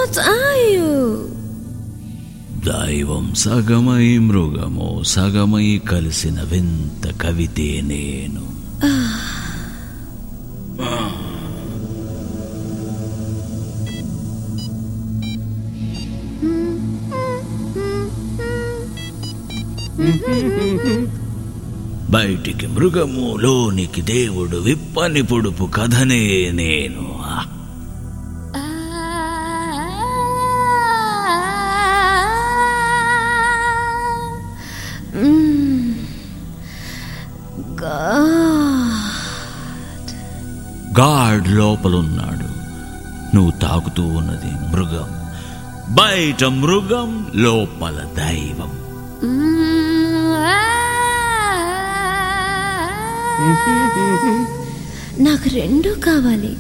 What are you? దైవం సగమై మృగము సగమై కలిసిన వింత కవితే నేను బయటికి మృగము లోనికి దేవుడు విప్పని పొడుపు కథనే నేను ఆ God. గాడ్ లోపలున్నాడు నువ్వు తాకుతూ ఉన్నది మృగం బయట మృగం లోపల దైవం నాకు రెండు కావాలి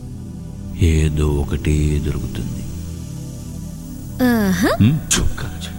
ఏదో ఒకటి దొరుకుతుంది ఆహా హ్మ్? చుక్క, చుక్క.